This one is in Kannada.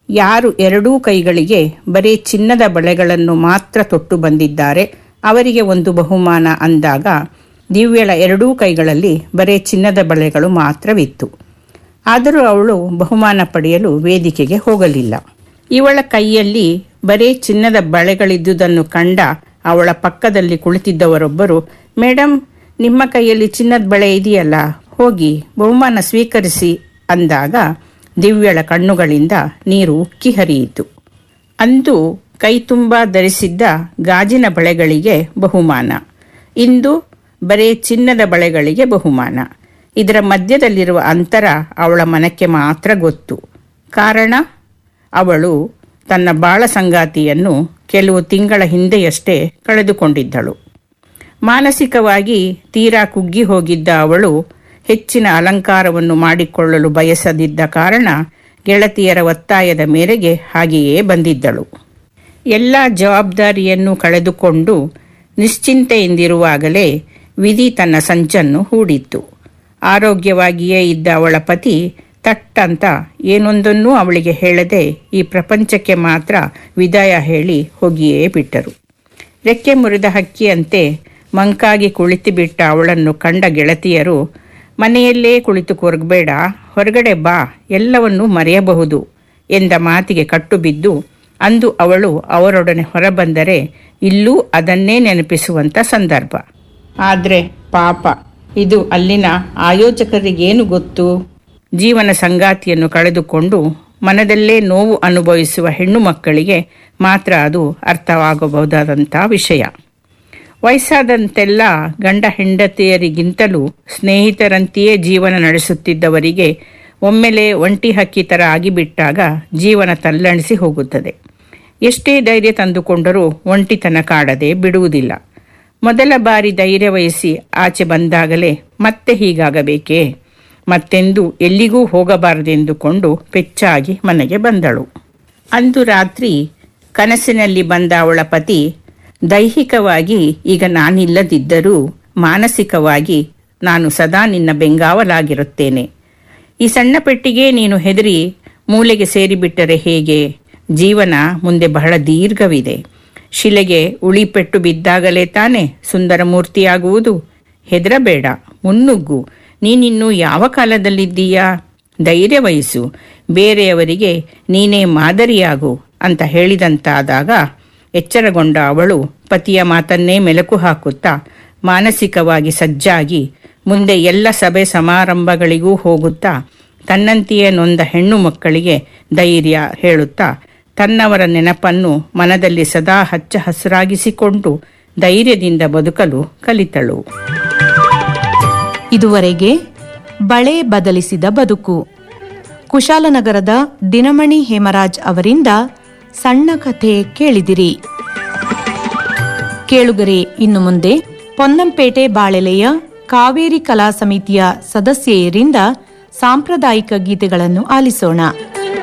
ಯಾರು ಎರಡೂ ಕೈಗಳಿಗೆ ಬರೀ ಚಿನ್ನದ ಬಳೆಗಳನ್ನು ಮಾತ್ರ ತೊಟ್ಟು ಬಂದಿದ್ದಾರೆ ಅವರಿಗೆ ಒಂದು ಬಹುಮಾನ ಅಂದಾಗ ದಿವ್ಯಳ ಎರಡೂ ಕೈಗಳಲ್ಲಿ ಬರೀ ಚಿನ್ನದ ಬಳೆಗಳು ಮಾತ್ರವಿತ್ತು ಆದರೂ ಅವಳು ಬಹುಮಾನ ಪಡೆಯಲು ವೇದಿಕೆಗೆ ಹೋಗಲಿಲ್ಲ ಇವಳ ಕೈಯಲ್ಲಿ ಬರೀ ಚಿನ್ನದ ಬಳೆಗಳಿದ್ದುದನ್ನು ಕಂಡ ಅವಳ ಪಕ್ಕದಲ್ಲಿ ಕುಳಿತಿದ್ದವರೊಬ್ಬರು ಮೇಡಮ್ ನಿಮ್ಮ ಕೈಯಲ್ಲಿ ಚಿನ್ನದ ಬಳೆ ಇದೆಯಲ್ಲ ಹೋಗಿ ಬಹುಮಾನ ಸ್ವೀಕರಿಸಿ ಅಂದಾಗ ದಿವ್ಯಳ ಕಣ್ಣುಗಳಿಂದ ನೀರು ಉಕ್ಕಿ ಹರಿಯಿತು ಅಂದು ಕೈ ತುಂಬ ಧರಿಸಿದ್ದ ಗಾಜಿನ ಬಳೆಗಳಿಗೆ ಬಹುಮಾನ ಇಂದು ಬರೇ ಚಿನ್ನದ ಬಳೆಗಳಿಗೆ ಬಹುಮಾನ ಇದರ ಮಧ್ಯದಲ್ಲಿರುವ ಅಂತರ ಅವಳ ಮನಕ್ಕೆ ಮಾತ್ರ ಗೊತ್ತು ಕಾರಣ ಅವಳು ತನ್ನ ಬಾಳ ಸಂಗಾತಿಯನ್ನು ಕೆಲವು ತಿಂಗಳ ಹಿಂದೆಯಷ್ಟೇ ಕಳೆದುಕೊಂಡಿದ್ದಳು ಮಾನಸಿಕವಾಗಿ ತೀರಾ ಕುಗ್ಗಿ ಹೋಗಿದ್ದ ಅವಳು ಹೆಚ್ಚಿನ ಅಲಂಕಾರವನ್ನು ಮಾಡಿಕೊಳ್ಳಲು ಬಯಸದಿದ್ದ ಕಾರಣ ಗೆಳತಿಯರ ಒತ್ತಾಯದ ಮೇರೆಗೆ ಹಾಗೆಯೇ ಬಂದಿದ್ದಳು ಎಲ್ಲ ಜವಾಬ್ದಾರಿಯನ್ನು ಕಳೆದುಕೊಂಡು ನಿಶ್ಚಿಂತೆಯಿಂದಿರುವಾಗಲೇ ವಿಧಿ ತನ್ನ ಸಂಚನ್ನು ಹೂಡಿತ್ತು ಆರೋಗ್ಯವಾಗಿಯೇ ಇದ್ದ ಅವಳ ಪತಿ ತಟ್ಟಂತ ಏನೊಂದನ್ನೂ ಅವಳಿಗೆ ಹೇಳದೆ ಈ ಪ್ರಪಂಚಕ್ಕೆ ಮಾತ್ರ ವಿದಾಯ ಹೇಳಿ ಹೋಗಿಯೇ ಬಿಟ್ಟರು ರೆಕ್ಕೆ ಮುರಿದ ಹಕ್ಕಿಯಂತೆ ಮಂಕಾಗಿ ಕುಳಿತುಬಿಟ್ಟ ಅವಳನ್ನು ಕಂಡ ಗೆಳತಿಯರು ಮನೆಯಲ್ಲೇ ಕುಳಿತು ಕೊರಗಬೇಡ ಹೊರಗಡೆ ಬಾ ಎಲ್ಲವನ್ನೂ ಮರೆಯಬಹುದು ಎಂದ ಮಾತಿಗೆ ಕಟ್ಟುಬಿದ್ದು ಅಂದು ಅವಳು ಅವರೊಡನೆ ಹೊರಬಂದರೆ ಇಲ್ಲೂ ಅದನ್ನೇ ನೆನಪಿಸುವಂಥ ಸಂದರ್ಭ ಆದರೆ ಪಾಪ ಇದು ಅಲ್ಲಿನ ಆಯೋಜಕರಿಗೇನು ಗೊತ್ತು ಜೀವನ ಸಂಗಾತಿಯನ್ನು ಕಳೆದುಕೊಂಡು ಮನದಲ್ಲೇ ನೋವು ಅನುಭವಿಸುವ ಹೆಣ್ಣು ಮಕ್ಕಳಿಗೆ ಮಾತ್ರ ಅದು ಅರ್ಥವಾಗಬಹುದಾದಂಥ ವಿಷಯ ವಯಸ್ಸಾದಂತೆಲ್ಲ ಗಂಡ ಹೆಂಡತಿಯರಿಗಿಂತಲೂ ಸ್ನೇಹಿತರಂತೆಯೇ ಜೀವನ ನಡೆಸುತ್ತಿದ್ದವರಿಗೆ ಒಮ್ಮೆಲೆ ಒಂಟಿ ಹಕ್ಕಿ ಥರ ಆಗಿಬಿಟ್ಟಾಗ ಜೀವನ ತಲ್ಲಣಿಸಿ ಹೋಗುತ್ತದೆ ಎಷ್ಟೇ ಧೈರ್ಯ ತಂದುಕೊಂಡರೂ ಒಂಟಿತನ ಕಾಡದೆ ಬಿಡುವುದಿಲ್ಲ ಮೊದಲ ಬಾರಿ ಧೈರ್ಯ ವಹಿಸಿ ಆಚೆ ಬಂದಾಗಲೇ ಮತ್ತೆ ಹೀಗಾಗಬೇಕೇ ಮತ್ತೆಂದು ಎಲ್ಲಿಗೂ ಹೋಗಬಾರದೆಂದುಕೊಂಡು ಪೆಚ್ಚಾಗಿ ಮನೆಗೆ ಬಂದಳು ಅಂದು ರಾತ್ರಿ ಕನಸಿನಲ್ಲಿ ಬಂದ ಅವಳ ಪತಿ ದೈಹಿಕವಾಗಿ ಈಗ ನಾನಿಲ್ಲದಿದ್ದರೂ ಮಾನಸಿಕವಾಗಿ ನಾನು ಸದಾ ನಿನ್ನ ಬೆಂಗಾವಲಾಗಿರುತ್ತೇನೆ ಈ ಸಣ್ಣ ಪೆಟ್ಟಿಗೆ ನೀನು ಹೆದರಿ ಮೂಲೆಗೆ ಸೇರಿಬಿಟ್ಟರೆ ಹೇಗೆ ಜೀವನ ಮುಂದೆ ಬಹಳ ದೀರ್ಘವಿದೆ ಶಿಲೆಗೆ ಉಳಿಪೆಟ್ಟು ಬಿದ್ದಾಗಲೇ ತಾನೇ ಸುಂದರ ಮೂರ್ತಿಯಾಗುವುದು ಹೆದರಬೇಡ ಮುನ್ನುಗ್ಗು ನೀನಿನ್ನೂ ಯಾವ ಕಾಲದಲ್ಲಿದ್ದೀಯಾ ಧೈರ್ಯ ವಹಿಸು ಬೇರೆಯವರಿಗೆ ನೀನೇ ಮಾದರಿಯಾಗು ಅಂತ ಹೇಳಿದಂತಾದಾಗ ಎಚ್ಚರಗೊಂಡ ಅವಳು ಪತಿಯ ಮಾತನ್ನೇ ಮೆಲುಕು ಹಾಕುತ್ತಾ ಮಾನಸಿಕವಾಗಿ ಸಜ್ಜಾಗಿ ಮುಂದೆ ಎಲ್ಲ ಸಭೆ ಸಮಾರಂಭಗಳಿಗೂ ಹೋಗುತ್ತಾ ತನ್ನಂತೆಯೇ ನೊಂದ ಹೆಣ್ಣು ಮಕ್ಕಳಿಗೆ ಧೈರ್ಯ ಹೇಳುತ್ತಾ ತನ್ನವರ ನೆನಪನ್ನು ಮನದಲ್ಲಿ ಸದಾ ಹಚ್ಚ ಹಸಿರಾಗಿಸಿಕೊಂಡು ಧೈರ್ಯದಿಂದ ಬದುಕಲು ಕಲಿತಳು ಇದುವರೆಗೆ ಬಳೆ ಬದಲಿಸಿದ ಬದುಕು ಕುಶಾಲನಗರದ ದಿನಮಣಿ ಹೇಮರಾಜ್ ಅವರಿಂದ ಸಣ್ಣ ಕಥೆ ಕೇಳಿದಿರಿ ಕೇಳುಗರೆ ಇನ್ನು ಮುಂದೆ ಪೊನ್ನಂಪೇಟೆ ಬಾಳೆಲೆಯ ಕಾವೇರಿ ಕಲಾ ಸಮಿತಿಯ ಸದಸ್ಯೆಯರಿಂದ ಸಾಂಪ್ರದಾಯಿಕ ಗೀತೆಗಳನ್ನು ಆಲಿಸೋಣ